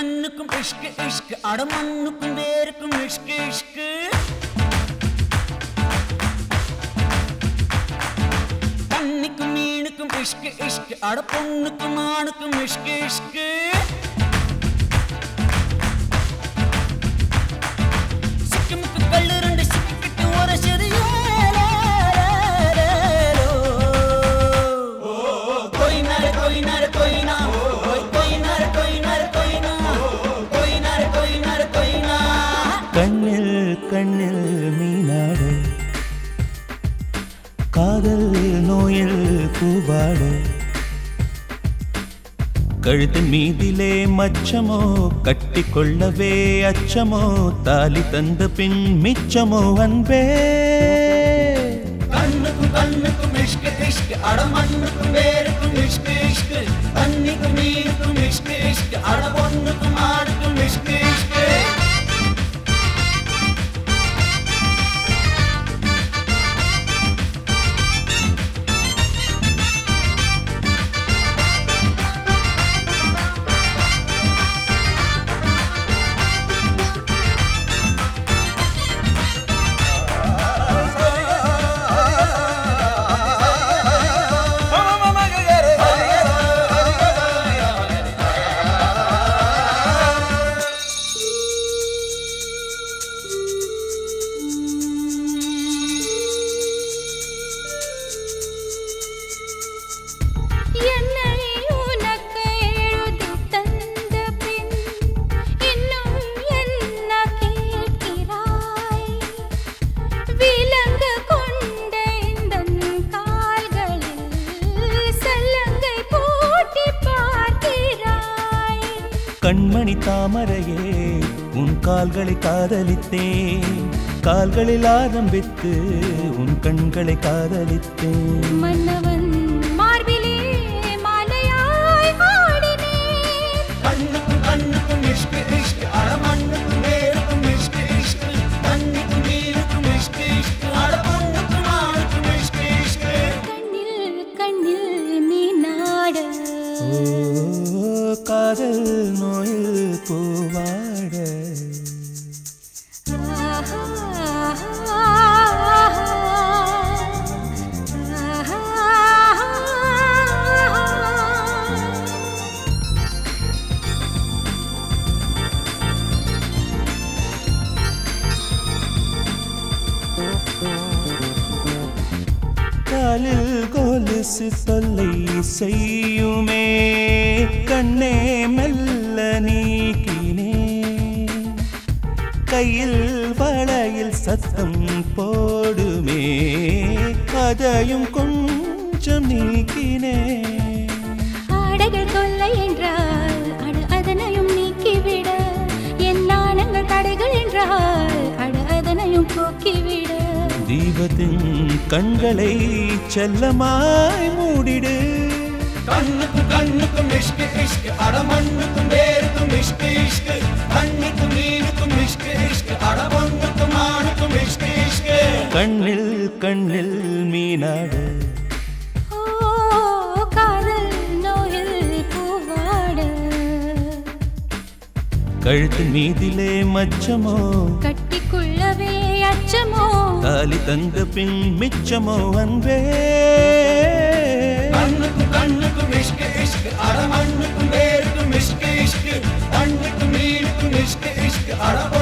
பெண்ணுக்கும் இஷ்கு இஷ்கு அடமண்ணுக்கும் வேருக்கும் இஷ்கு இஷ்கு தண்ணிக்கும் மீனுக்கும் இஷ்கு இஷ்கு அட பொண்ணுக்கும் ஆணுக்கும் இஷ்கு இஷ்கு சிக்கிமுக்கு கல்லு ரெண்டு சிக்கிக்கிட்டு ஒரு சிறிய கொயினாரு கொயினாரு கொயினா கொயினாரு கொயினாரு கொயினா கொயினாரு கொயினாரு கொயினா கண்ணில் கண்ணில் மீனாட காதல் நோயில் பூவாட கழுத்தின் மீதிலே மச்சமோ கட்டிக்கொள்ளவே அச்சமோ தாலி தந்த பின் மிச்சமோ அன்பே கண்ணுக்கும் கண்ணுக்கும் இஷ்கு இஷ்கு அட மண்ணுக்கும் வேருக்கும் இஷ்கு இஷ்கு தண்ணிக்கும் நீருக்கும் இஷ்கு இஷ்கு அட பொண்ணுக்கும் ஆணுக்கும் இஷ்கு இஷ்கு என்னை உனக்கு எழுதித் தந்த பின் இன்னும் என்ன கேட்கிறாய்? விலங்கு கொண்ட இந்தன் கால்களில் சல்லங்கை பூட்டிப் பார்க்கிறாய். கண்மணி தாமரையே உன் கால்களை காதலித்தேன் கால்களில் ஆரம்பித்து உன் கண்களை காதலித்தேன் மன்னவன் மார்பிலே மாலையாய் ஆடினேன். கண்ணுக்கும் கண்ணுக்கும் இஷ்கு இஷ்கு அட மண்ணுக்கும் வேருக்கும் இஷ்கு இஷ்கு தண்ணிக்கும் நீருக்கும் இஷ்கு இஷ்கு அட பொண்ணுக்கும் ஆணுக்கும் இஷ்கு இஷ்கு கண்ணில் கண்ணில் மீனாட ஓ காதல் நோயில் பூவாட காலில் கொலுசு தொல்லை செய்யுமே கண்ணே மெல்ல நீக்கினே கையில் வளையில் சத்தம் போடுமே அதையும் கொஞ்சம் நீக்கினே ஆடைகள் தொல்லை என்றால் அட அதனையும் நீக்கிவிட என் நாணங்கள் தடைகள் என்றால் அட அதனையும் போக்கிவிட தீபத்தின் கண்களை செல்லமாய் மூடிடு கண்ணுக்கும் கண்ணுக்கும் இஷ்கு இஷ்கு அட மண்ணுக்கும் வேருக்கும் இஷ்கு இஷ்கு தண்ணிக்கும் நீருக்கும் இஷ்கு இஷ்கு அட பொண்ணுக்கும் ஆணுக்கும் இஷ்கு இஷ்கு கண்ணில் கண்ணில் மீனாட ஓ காதல் நோயில் பூவாட கழுத்தின் மீதிலே மச்சமோ கட்டிக்குள்ளவே அச்சமோ தாலி தந்த பின் மிச்சமோ அன்பே கண்ணுக்கும் கண்ணுக்கும் இஷ்கு இஷ்கு அட மண்ணுக்கும் வேருக்கும் இஷ்கு இஷ்கு தண்ணிக்கும் நீருக்கும் இஷ்கு இஷ்கு அட